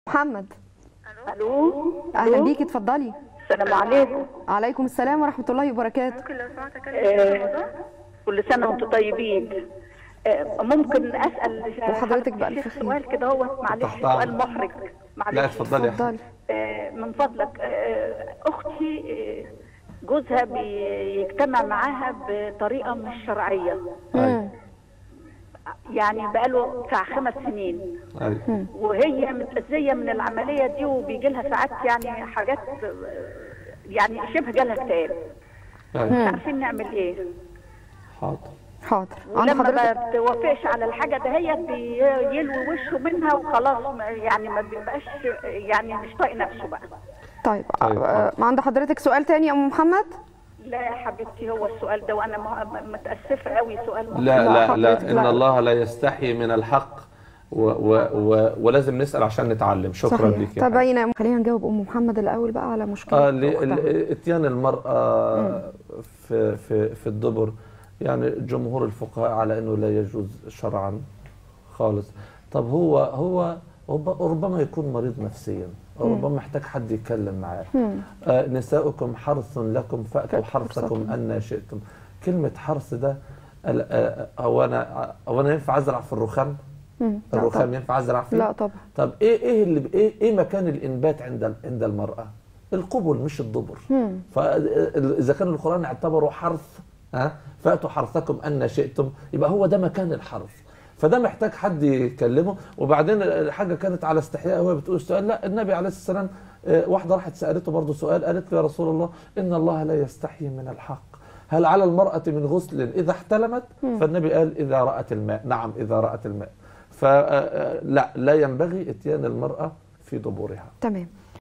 محمد الو اهلا ألو؟ بيكي اتفضلي السلام عليكم عليكم السلام ورحمه الله وبركاته ممكن لو سمحت اكلم آه، كل سنه وانتم طيبين آه، ممكن اسال وحضرتك بألف الشيخ خير. سؤال كده هو معلش تحت سؤال أمرك. محرج معلش لا اتفضلي يا اتفضلي آه، من فضلك آه، اختي آه، جوزها بيجتمع معاها بطريقه مش شرعيه مم. يعني بقاله بتاع خمس سنين أيوة. وهي متأذية من العملية دي وبيجي لها ساعات يعني حاجات آه، يعني شبه جالها اكتئاب مش أيوة. عارفين نعمل ايه حاضر حاضر عند ولما ما حضرتك بتوافقش على الحاجه دهيت بيلوي وشه منها وخلاص ما- يعني ما بيبقاش يعني مش طايق نفسه بقى طيب طيب، آه، ما عند حضرتك سؤال تاني يا ام محمد لا يا حبيبتي هو السؤال ده وانا م- متاسفه قوي سؤال محرج. لا لا حضرتك لا لا. ان الله لا يستحي من الحق و و و ولازم نسال عشان نتعلم شكرا صحيح لك يا حبيبي. تابعينا يا أم- خلينا نجاوب ام محمد الاول بقى على مشكله آه ل- أختها. ال- اتيان المرأة في في في الدبر يعني جمهور الفقهاء على انه لا يجوز شرعا خالص طب هو هو رب- ربما يكون مريض نفسيا ربما محتاج حد يتكلم معاه آه نساؤكم حرث لكم فأتوا فأتوا حرثكم أن شئتم كلمة حرث ده ال- آه، هو انا هو انا ينفع ازرع في الرخام؟ مم. لا الرخام طبعا. ينفع ازرع فيه؟ لا طبعا طب ايه ايه اللي ايه ايه مكان الانبات عند عند المراه؟ القبل مش الدبر. مم. فاذا كان القران اعتبره حرث ها فاتوا حرثكم ان شئتم يبقى هو ده مكان الحرث. فده محتاج حد يكلمه وبعدين الحاجه كانت على استحياء وهي بتقول السؤال لا النبي عليه الصلاه والسلام آه، واحده راحت سالته برضه سؤال قالت له يا رسول الله ان الله لا يستحيي من الحق هل على المرأة من غسل إذا احتلمت فالنبي قال إذا رأت الماء نعم إذا رأت الماء فلا لا ينبغي اتيان المرأة في دبورها تمام